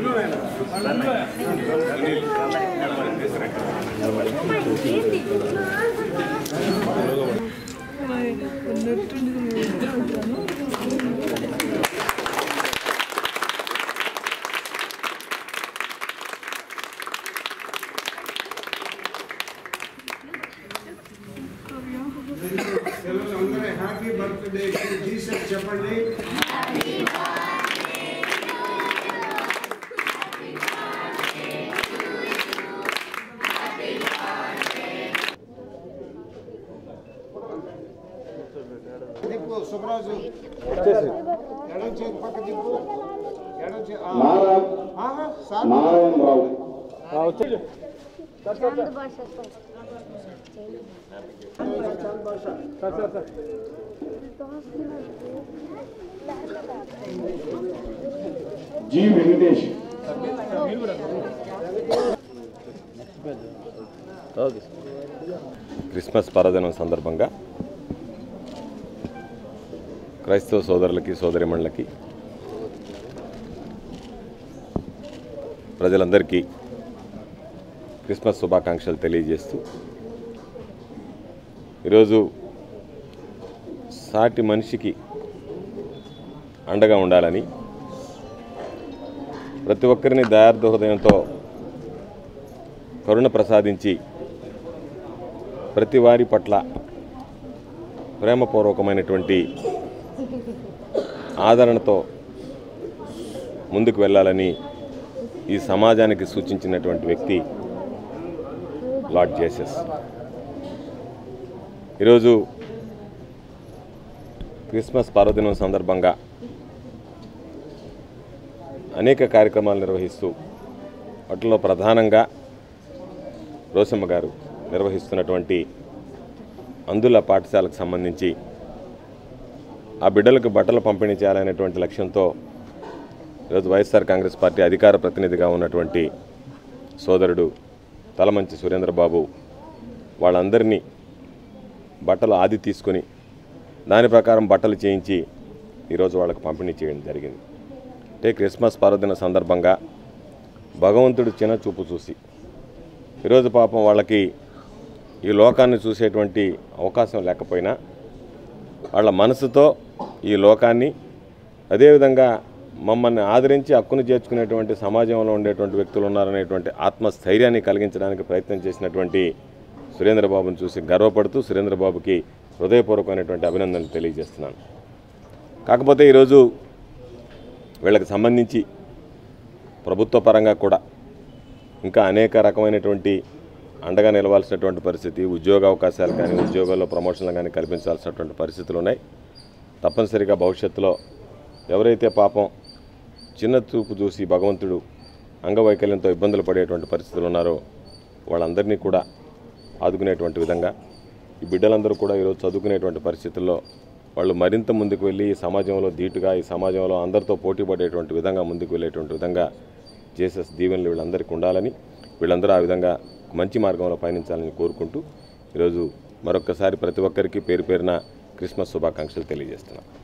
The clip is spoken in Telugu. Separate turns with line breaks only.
పిల్లలు అందరూ హ్యాపీ బర్త్డే జీసస్ చెప్పండి దిప్పు సుబ్రాజు ఎడం చేతి పక్క దిప్పు ఎడం చేతి ఆ. ఆహా, సార్
నారాయణరావు
చాంద్ భాష
జి వెంకటేష్
క్రిస్మస్ పర్వదినం సందర్భంగా క్రైస్తవ సోదరులకి సోదరిమణులకి ప్రజలందరికీ క్రిస్మస్ శుభాకాంక్షలు తెలియజేస్తూ ఈరోజు సాటి మనిషికి అండగా ఉండాలని ప్రతి ఒక్కరిని దయార్థ హృదయంతో కరుణ ప్రసాదించి ప్రతి వారి పట్ల ప్రేమపూర్వకమైనటువంటి ఆదరణతో ముందుకు వెళ్ళాలని ఈ సమాజానికి సూచించినటువంటి వ్యక్తి లార్డ్ జేసస్ ఈరోజు క్రిస్మస్ పర్వదినం సందర్భంగా అనేక కార్యక్రమాలు నిర్వహిస్తూ వాటిలో ప్రధానంగా రోసమ్మ గారు నిర్వహిస్తున్నటువంటి అందుల పాఠశాలకు సంబంధించి ఆ బిడ్డలకు బట్టలు పంపిణీ చేయాలనేటువంటి లక్ష్యంతో ఈరోజు వైఎస్ఆర్ కాంగ్రెస్ పార్టీ అధికార ప్రతినిధిగా ఉన్నటువంటి సోదరుడు తలమంచి సురేంద్రబాబు వాళ్ళందరినీ బట్టలు ఆది తీసుకొని దాని ప్రకారం బట్టలు చేయించి ఈరోజు వాళ్ళకి పంపిణీ చేయడం జరిగింది అంటే క్రిస్మస్ పర్వదిన సందర్భంగా భగవంతుడు చిన్న చూపు చూసి ఈరోజు పాపం వాళ్ళకి ఈ లోకాన్ని చూసేటువంటి అవకాశం లేకపోయినా వాళ్ళ మనసుతో ఈ లోకాన్ని అదేవిధంగా మమ్మల్ని ఆదరించి హక్కును చేర్చుకునేటువంటి సమాజంలో ఉండేటువంటి వ్యక్తులు ఉన్నారనేటువంటి ఆత్మస్థైర్యాన్ని కలిగించడానికి ప్రయత్నం చేసినటువంటి సురేంద్రబాబును చూసి గర్వపడుతూ సురేంద్రబాబుకి హృదయపూర్వకమైనటువంటి అభినందనలు తెలియజేస్తున్నాను కాకపోతే ఈరోజు వీళ్ళకి సంబంధించి ప్రభుత్వ పరంగా కూడా ఇంకా అనేక రకమైనటువంటి అండగా నిలవాల్సినటువంటి పరిస్థితి ఉద్యోగ అవకాశాలు కానీ ఉద్యోగాల్లో ప్రమోషన్లు కానీ కల్పించాల్సినటువంటి పరిస్థితులు ఉన్నాయి తప్పనిసరిగా భవిష్యత్తులో ఎవరైతే పాపం చిన్న చూపు చూసి భగవంతుడు అంగవైకల్యంతో ఇబ్బందులు పడేటువంటి పరిస్థితులు ఉన్నారో వాళ్ళందరినీ కూడా ఆదుకునేటువంటి విధంగా ఈ బిడ్డలందరూ కూడా ఈరోజు చదువుకునేటువంటి పరిస్థితుల్లో వాళ్ళు మరింత ముందుకు వెళ్ళి ఈ సమాజంలో ధీటుగా ఈ సమాజంలో అందరితో పోటీ పడేటువంటి విధంగా ముందుకు వెళ్ళేటువంటి విధంగా జేసస్ దీవెనలు వీళ్ళందరికీ ఉండాలని వీళ్ళందరూ ఆ విధంగా మంచి మార్గంలో పయనించాలని కోరుకుంటూ ఈరోజు మరొక్కసారి ప్రతి ఒక్కరికి పేరు పేరున క్రిస్మస్ శుభాకాంక్షలు తెలియజేస్తున్నాం